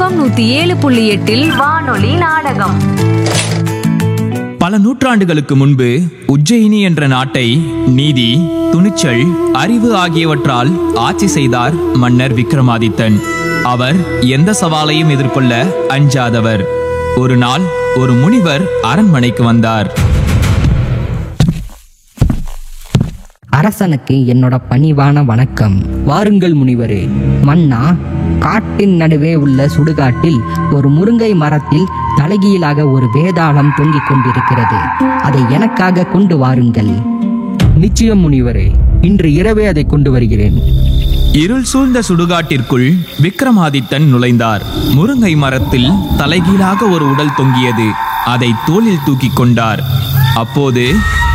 FM நூத்தி ஏழு புள்ளி எட்டில் வானொலி நாடகம் பல நூற்றாண்டுகளுக்கு முன்பு உஜ்ஜயினி என்ற நாட்டை நீதி துணிச்சல் அறிவு ஆகியவற்றால் ஆட்சி செய்தார் மன்னர் விக்ரமாதித்தன் அவர் எந்த சவாலையும் எதிர்கொள்ள அஞ்சாதவர் ஒரு நாள் ஒரு முனிவர் அரண்மனைக்கு வந்தார் அரசனுக்கு என்னோட பணிவான வணக்கம் வாருங்கள் முனிவரே மன்னா காட்டின் நடுவே உள்ள சுடுகாட்டில் ஒரு முருங்கை மரத்தில் தலைகீழாக ஒரு வேதாளம் தொங்கிக் கொண்டிருக்கிறது அதை எனக்காக கொண்டு வாருங்கள் நிச்சயம் முனிவரே இன்று இரவே அதை கொண்டு வருகிறேன் இருள் சூழ்ந்த சுடுகாட்டிற்குள் விக்ரமாதித்தன் நுழைந்தார் முருங்கை மரத்தில் தலைகீழாக ஒரு உடல் தொங்கியது அதை தோளில் தூக்கிக் கொண்டார் அப்போது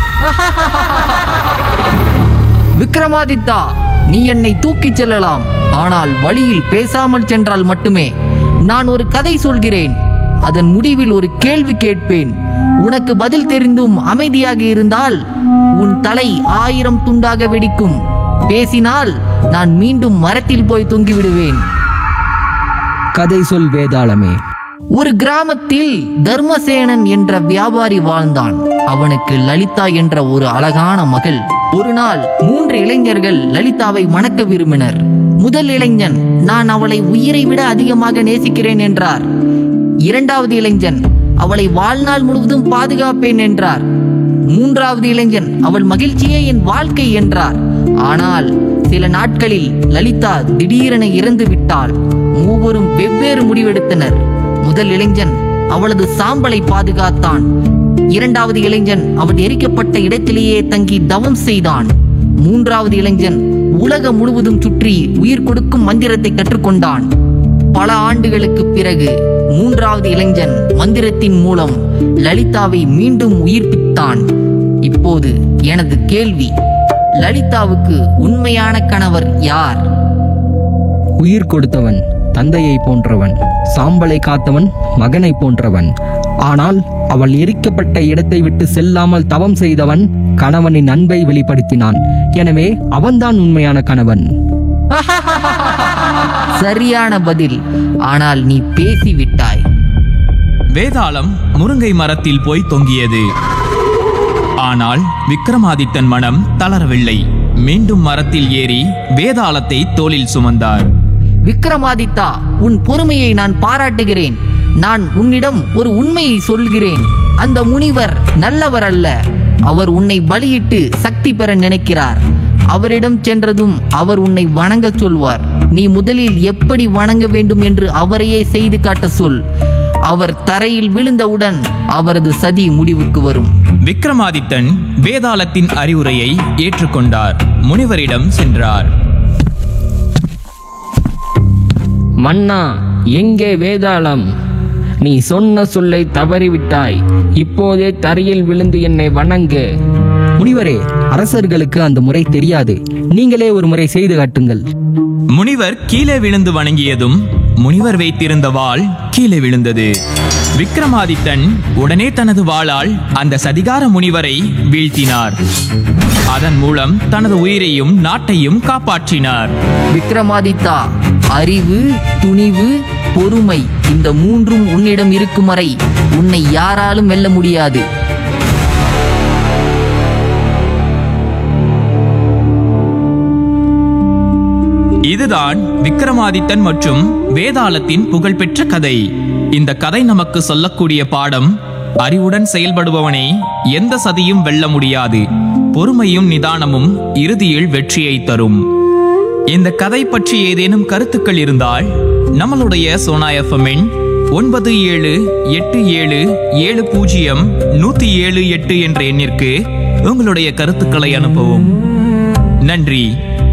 விக்ரமாதித்தா நீ என்னை தூக்கிச் செல்லலாம் ஆனால் வழியில் பேசாமல் சென்றால் மட்டுமே நான் ஒரு கதை சொல்கிறேன் அதன் முடிவில் ஒரு கேள்வி கேட்பேன் உனக்கு பதில் தெரிந்தும் அமைதியாக இருந்தால் உன் தலை ஆயிரம் துண்டாக வெடிக்கும் பேசினால் நான் மீண்டும் மரத்தில் போய் தொங்கி விடுவேன் கதை சொல் வேதாளமே ஒரு கிராமத்தில் தர்மசேனன் என்ற வியாபாரி வாழ்ந்தான் அவனுக்கு லலிதா என்ற ஒரு அழகான மகள் ஒரு நாள் மூன்று இளைஞர்கள் லலிதாவை மணக்க விரும்பினர் முதல் இளைஞன் நான் அவளை உயிரை விட அதிகமாக நேசிக்கிறேன் என்றார் இரண்டாவது இளைஞன் அவளை வாழ்நாள் முழுவதும் பாதுகாப்பேன் என்றார் மூன்றாவது இளைஞன் அவள் மகிழ்ச்சியே என் வாழ்க்கை என்றார் ஆனால் சில நாட்களில் லலிதா திடீரென இறந்து விட்டாள் மூவரும் வெவ்வேறு முடிவெடுத்தனர் முதல் இளைஞன் அவளது சாம்பலை பாதுகாத்தான் இரண்டாவது இளைஞன் அவள் எரிக்கப்பட்ட இடத்திலேயே தங்கி தவம் செய்தான் மூன்றாவது இளைஞன் உலகம் முழுவதும் சுற்றி உயிர் கொடுக்கும் மந்திரத்தை கற்றுக்கொண்டான் பல ஆண்டுகளுக்கு பிறகு மூன்றாவது இளைஞன் மந்திரத்தின் மூலம் லலிதாவை மீண்டும் உயிர்ப்பித்தான் இப்போது எனது கேள்வி லலிதாவுக்கு உண்மையான கணவர் யார் உயிர் கொடுத்தவன் தந்தையை போன்றவன் சாம்பலை காத்தவன் மகனை போன்றவன் ஆனால் அவள் எரிக்கப்பட்ட இடத்தை விட்டு செல்லாமல் தவம் செய்தவன் கணவனின் அன்பை வெளிப்படுத்தினான் எனவே அவன்தான் உண்மையான கணவன் சரியான பதில் ஆனால் நீ பேசிவிட்டாய் வேதாளம் முருங்கை மரத்தில் போய் தொங்கியது ஆனால் விக்ரமாதித்தன் மனம் தளரவில்லை மீண்டும் மரத்தில் ஏறி வேதாளத்தை தோளில் சுமந்தார் விக்ரமாதித்தா உன் பொறுமையை நான் பாராட்டுகிறேன் நான் உன்னிடம் ஒரு உண்மையை சொல்கிறேன் அந்த முனிவர் நல்லவர் அல்ல அவர் உன்னை பலியிட்டு சக்தி பெற நினைக்கிறார் அவரிடம் சென்றதும் அவர் உன்னை வணங்கச் சொல்வார் நீ முதலில் எப்படி வணங்க வேண்டும் என்று அவரையே செய்து காட்ட சொல் அவர் தரையில் விழுந்தவுடன் அவரது சதி முடிவுக்கு வரும் விக்ரமாதித்தன் வேதாளத்தின் அறிவுரையை ஏற்றுக்கொண்டார் முனிவரிடம் சென்றார் மன்னா எங்கே வேதாளம் நீ சொன்ன சொல்லை தவறிவிட்டாய் இப்போதே தரையில் விழுந்து என்னை வணங்கு முனிவரே அரசர்களுக்கு அந்த முறை தெரியாது நீங்களே ஒரு முறை செய்து காட்டுங்கள் முனிவர் கீழே விழுந்து வணங்கியதும் முனிவர் வைத்திருந்த வாள் கீழே விழுந்தது விக்ரமாதித்தன் உடனே தனது வாளால் அந்த சதிகார முனிவரை வீழ்த்தினார் அதன் மூலம் தனது உயிரையும் நாட்டையும் காப்பாற்றினார் விக்ரமாதித்தா அறிவு துணிவு பொறுமை இந்த மூன்றும் உன்னிடம் இருக்கும் வரை உன்னை யாராலும் வெல்ல முடியாது இதுதான் விக்ரமாதித்தன் மற்றும் வேதாளத்தின் புகழ்பெற்ற கதை இந்த கதை நமக்கு சொல்லக்கூடிய பாடம் அறிவுடன் செயல்படுபவனை எந்த சதியும் வெல்ல முடியாது பொறுமையும் நிதானமும் இறுதியில் வெற்றியை தரும் இந்த கதை பற்றி ஏதேனும் கருத்துக்கள் இருந்தால் நம்மளுடைய சோனா எஃப்எம்மின் ஒன்பது ஏழு எட்டு ஏழு ஏழு பூஜ்ஜியம் நூத்தி ஏழு எட்டு என்ற எண்ணிற்கு உங்களுடைய கருத்துக்களை அனுப்பவும் நன்றி